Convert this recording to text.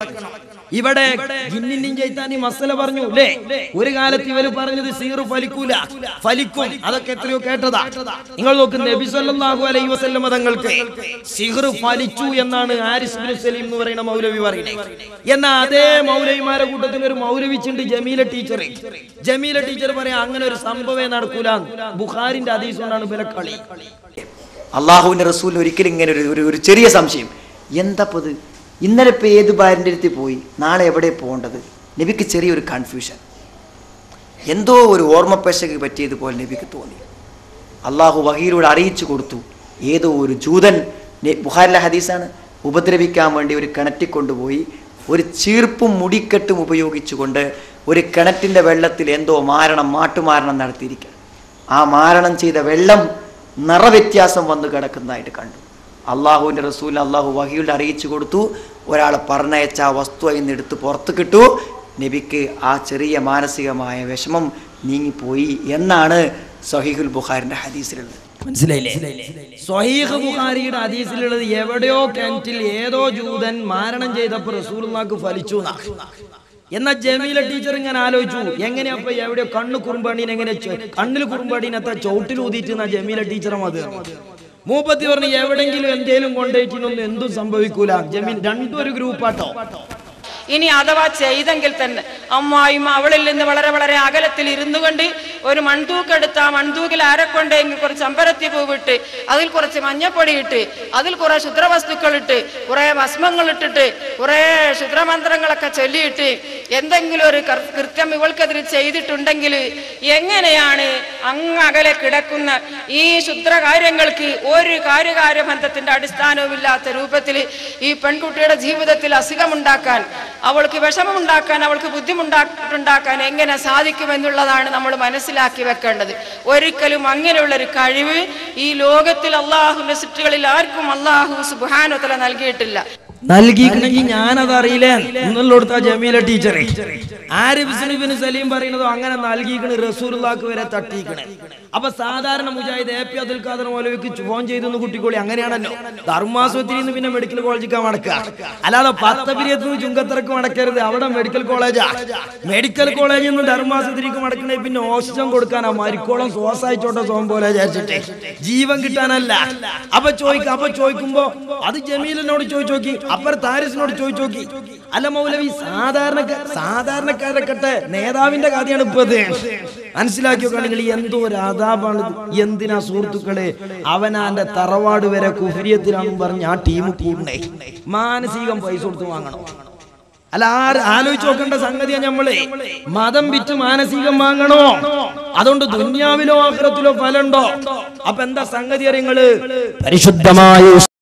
ഇവിടെ ജിന്നിന്റെയും ചൈത്താനി മസല പറഞ്ഞു അല്ലേ ഒരു കാലത്ത് ഇവര് പറഞ്ഞത് സീറ് ഫലിക്കൂല ഫലിക്കും അതൊക്കെ എത്രയോ കേട്ടതാ നിങ്ങൾ നോക്ക് നബി സല്ലല്ലാഹു അലൈഹി വസല്ലം തങ്ങൾക്ക് സിഹർ ഫലിച്ചു എന്നാണ് ആരിസ് ബിൻ സലീം എന്ന് പറയുന്ന മൗലവി പറയുന്നത് എന്നാ അതേ മൗലവിമാരെ കൂട്ടത്തിൽ ഒരു മൗലവിച്ചുണ്ട് ജമീല ടീച്ചർ ജമീല ടീച്ചർ പറയാ അങ്ങനെ ഒരു സംഭവം നടക്കൂല ബുഖാരിന്റെ അതീസ് കൊണ്ടാണ് വിലക്കളി അള്ളാഹുവിന്റെ റസൂലിന് ഒരിക്കലും ഇങ്ങനെ ഒരു ഒരു- ഒരു ചെറിയ സംശയം എന്താ ഇത് ഇന്നലെ ഇപ്പൊ ഏത് ഭാര്യൻ്റെ അടുത്ത് പോയി നാളെ എവിടെ പോകേണ്ടത് നബിക്ക് ചെറിയൊരു കൺഫ്യൂഷൻ എന്തോ ഒരു ഓർമ്മപ്പശക്ക് പറ്റിയതുപോലെ നബിക്ക് തോന്നി അള്ളാഹു വഹീലൂടെ അറിയിച്ചു കൊടുത്തു ഏതോ ഒരു ജൂതൻ നെ- ബുഹാരിലെ ഹദീസാണ് ഉപദ്രവിക്കാൻ വേണ്ടി ഒരു കിണറ്റിൽ കൊണ്ടുപോയി ഒരു ചീർപ്പും മുടിക്കെട്ടും ഉപയോഗിച്ചുകൊണ്ട് ഒരു കിണറ്റിൻ്റെ വെള്ളത്തിൽ എന്തോ മാരണം മാട്ടുമാരണം നടത്തിയിരിക്കുക ആ മാരണം ചെയ്ത വെള്ളം നിറവ്യത്യാസം വന്ന് കിടക്കുന്നതായിട്ട് കണ്ടു അള്ളാഹുവിൻ്റെ റസൂൽ അള്ളാഹു വഹിയുടെ അറിയിച്ചു കൊടുത്തു ഒരാൾ പറഞ്ഞയച്ച ആ വസ്തു അതിൽ നിന്ന് എടുത്ത് പുറത്ത് കിട്ടു നബിക്ക് ആ ചെറിയ മാനസികമായ വിഷമം നീങ്ങിപ്പോയി എന്നാണ് സഹീഹുൽ ബുഖാരിൻ്റെ ഹദീസിലുള്ളത് മനസ്സിലായില്ലേ സ്വഹീഹ് ബുഖാരിയുടെ ഹദീസിലുള്ളത് എവിടെയോ കിണറ്റിൽ ഏതോ ജൂതൻ മാരണം ചെയ്തപ്പോ റസൂലുള്ളാക്ക് ഫലിച്ചു എന്നാ. എന്നാ ജമീല ടീച്ചർ ഇങ്ങനെ ആലോചിച്ചു എങ്ങനെയാ അപ്പൊ എവിടെയോ കണ്ണു കുറുമ്പാടീനെ എങ്ങനെ ചെ- കണ്ണിൽ കുറുമ്പാടീനത്തെ ചോട്ടിൽ ഊതിയിട്ട് എന്നാ ജമീല ടീച്ചറെ മതി മൂപ്പത്തി പറഞ്ഞു എവിടെങ്കിലും എന്തേലും കൊണ്ടുപോയിട്ടൊന്നും എന്തും സംഭവിക്കൂല ജമീൽ രണ്ടും ഒരു ഗ്രൂപ്പാട്ടോ ഇനി അഥവാ ചെയ്തെങ്കിൽ തന്നെ അമ്മായിമ്മ അവളിൽ നിന്ന് വളരെ വളരെ അകലത്തിൽ ഇരുന്നു കൊണ്ട് ഒരു മൺതൂക്കെടുത്ത് ആ മൺതൂക്കിൽ ആരെക്കൊണ്ടെങ്കിൽ കുറച്ച് അമ്പരത്തി പൂവിട്ട് അതിൽ കുറച്ച് മഞ്ഞപ്പൊടി ഇട്ട് അതിൽ കുറെ ശുദ്രവസ്തുക്കൾ ഇട്ട് കുറെ ഭസ്മങ്ങൾ ഇട്ടിട്ട് കുറെ ശുദ്രമന്ത്രങ്ങളൊക്കെ ചൊല്ലിയിട്ട് എന്തെങ്കിലും ഒരു കർ- കൃത്യം ഇവൾക്കെതിരെ ചെയ്തിട്ടുണ്ടെങ്കിൽ എങ്ങനെയാണ് അങ്ങ് അകലെ കിടക്കുന്ന ഈ ശുദ്രകാര്യങ്ങൾക്ക് ഒരു കാര്യകാര്യബന്ധത്തിന്റെ അടിസ്ഥാനവുമില്ലാത്ത രൂപത്തിൽ ഈ പെൺകുട്ടിയുടെ ജീവിതത്തിൽ അസുഖമുണ്ടാക്കാൻ അവൾക്ക് വിഷമമുണ്ടാക്കാൻ അവൾക്ക് ബുദ്ധിമുണ്ടാക്കാൻ എങ്ങനെ സാധിക്കുമെന്നുള്ളതാണ് നമ്മൾ മനസ്സിലാക്കി വെക്കേണ്ടത് ഒരിക്കലും അങ്ങനെയുള്ള ഒരു കഴിവ് ഈ ലോകത്തിൽ അള്ളാഹുവിന്റെ സൃഷ്ടികളിൽ ആർക്കും അള്ളാഹു സുബാനുത്തല നൽകിയിട്ടില്ല നൽകിയിട്ടുണ്ടെങ്കിൽ ഞാനത് അറിയില്ല എന്നുള്ളടുത്ത ജമീല ടീച്ചറെ ആരിഫ് സുനിബിന് സലീം പറയുന്നതോ അങ്ങനെ നൽകിക്കണ് റസൂലുള്ളാക്ക് വരെ തട്ടിക്കണേ അപ്പൊ സാധാരണ മുജാഹിദ് എ പി അബ്ദുൽ ഖാദർ മൗലവിക്ക് ഫോൺ ചെയ്തെന്ന് കുട്ടിക്കോളി അങ്ങനെയാണല്ലോ ധർമാസുപത്രിയിൽ നിന്ന് പിന്നെ മെഡിക്കൽ കോളേജിൽ മടക്കുക അല്ലാതെ പത്തപിരിയത്ത് നിന്ന് ചുങ്കത്തറക്ക് മടക്കരുത് അവിടെ മെഡിക്കൽ കോളേജാ മെഡിക്കൽ കോളേജിൽ നിന്ന് ധർമാസുപത്രിക്ക് മടക്കണേ പിന്നെ ഓക്സിജൻ കൊടുക്കാനാ മരിക്കോളം ശ്വാസായിച്ചോട്ടെ സോം പോലെ വിചാരിച്ചിട്ട് ജീവൻ കിട്ടാനല്ല അപ്പൊ ചോദിക്ക അപ്പൊ ചോദിക്കുമ്പോ അത് ജമീലിനോട് ചോദിച്ചു നോക്കി അപ്പർ താരിസിനോട് ചോദിച്ചു നോക്കി അല്ല മൗലവി സാധാരണ സാധാരണക്കാരൊക്കെ നേതാവിന്റെ കഥയാണ് ഇപ്പൊ ഇത് മനസ്സിലാക്കി നോക്കുകയാണെങ്കിൽ എന്തോ ഒരു ആദാബാണ് ഇത്. എന്തിനാ സുഹൃത്തുക്കളെ അവനാന്റെ തറവാട് വരെ കുഫരിയത്തിലാണെന്ന് പറഞ്ഞ് ആ ടീം കൂടണേ മാനസികം പൈസ കൊടുത്ത് വാങ്ങണം അല്ല ആര് ആലോചിച്ച് നോക്കേണ്ട സംഗതിയാ നമ്മളെ മതം വിറ്റ് മാനസികം വാങ്ങണോ അതുകൊണ്ട് ദുന്യാവിലോ ആഖിറത്തിലോ ഫലമുണ്ടോ അപ്പൊ എന്താ സംഗതി അറിയങ്ങള് പരിശുദ്ധമായ